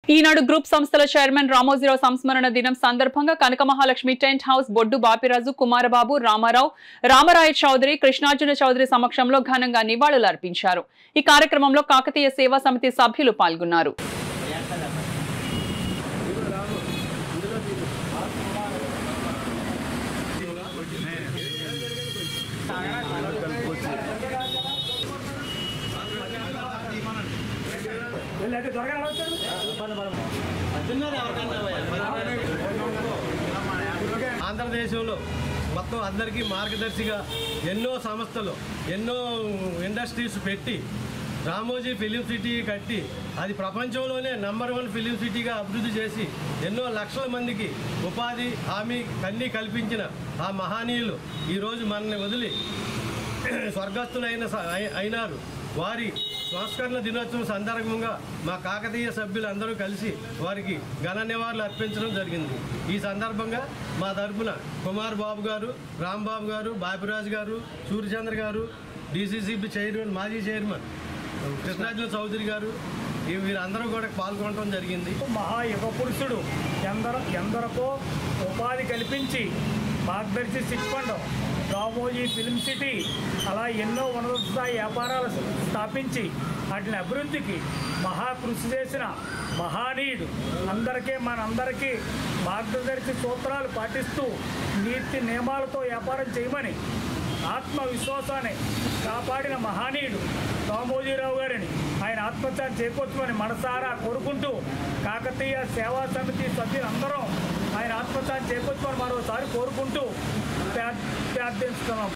ఈనాడు group సంస్థల chairman Ramoji Rao సంస్మరణ దినం సందర్భంగా కనక మహాలక్ష్మి టెంట్ హౌస్ బొడ్డు బాపిరాజు కుమారబాబు రామారావు రామరాయ చౌదరి కృష్ణార్జున చౌదరి సమక్షంలో ఘనంగా నివాళులు అర్పించారు ఈ కార్యక్రమంలో కాకతీయ సేవా సమితి సభ్యులు పాల్గొన్నారు ఆంధ్రదేశంలో మొత్తం అందరికీ మార్గదర్శిగా ఎన్నో సంస్థలు ఎన్నో ఇండస్ట్రీస్ పెట్టి రామోజీ ఫిలిం సిటీ కట్టి అది ప్రపంచంలోనే నంబర్ వన్ ఫిలిం సిటీగా అభివృద్ధి చేసి ఎన్నో లక్షల మందికి ఉపాధి హామీ కన్నీ కల్పించిన ఆ మహనీయులు ఈరోజు మనల్ని వదిలి స్వర్గస్థులైన స- అయి- అయినారు వారి సంస్కరణ దినోత్సవం సందర్భంగా మా కాకతీయ సభ్యులందరూ కలిసి వారికి ఘన నివాళులు అర్పించడం జరిగింది ఈ సందర్భంగా మా తరపున కుమార్ బాబు గారు రాంబాబు గారు బాబిరాజు గారు సూర్యచంద్ర గారు డీసీసీబీ చైర్మన్ మాజీ చైర్మన్ కృష్ణార్జున చౌదరి గారు ఈ వీరందరూ కూడా పాల్గొనడం జరిగింది మహా యుగ పురుషుడు ఎందరో ఎందరికో ఉపాధి కల్పించి మార్గదర్శి సిట్ఫండ్ రామోజీ ఫిల్మ్ సిటీ అలా ఎన్నో ఉన్నత స్థాయి వ్యాపారాలు స్థాపించి వాటిని అభివృద్ధికి మహా కృషి చేసిన మహానీయుడు అందరికీ మనందరికీ మార్గదర్శి సూత్రాలు పాటిస్తూ నీతి నియమాలతో వ్యాపారం చేయమని ఆత్మవిశ్వాసాన్ని కాపాడిన మహనీయుడు రామోజీరావు గారిని ఆయన ఆత్మహత్య చేకూర్చమని మనసారా కోరుకుంటూ కాకతీయ సేవా సమితి సభ్యులందరం ఆయన ఆత్మహత్య చేకూర్చమని మరోసారి కోరుకుంటూ ప్రార్థిస్తున్నాం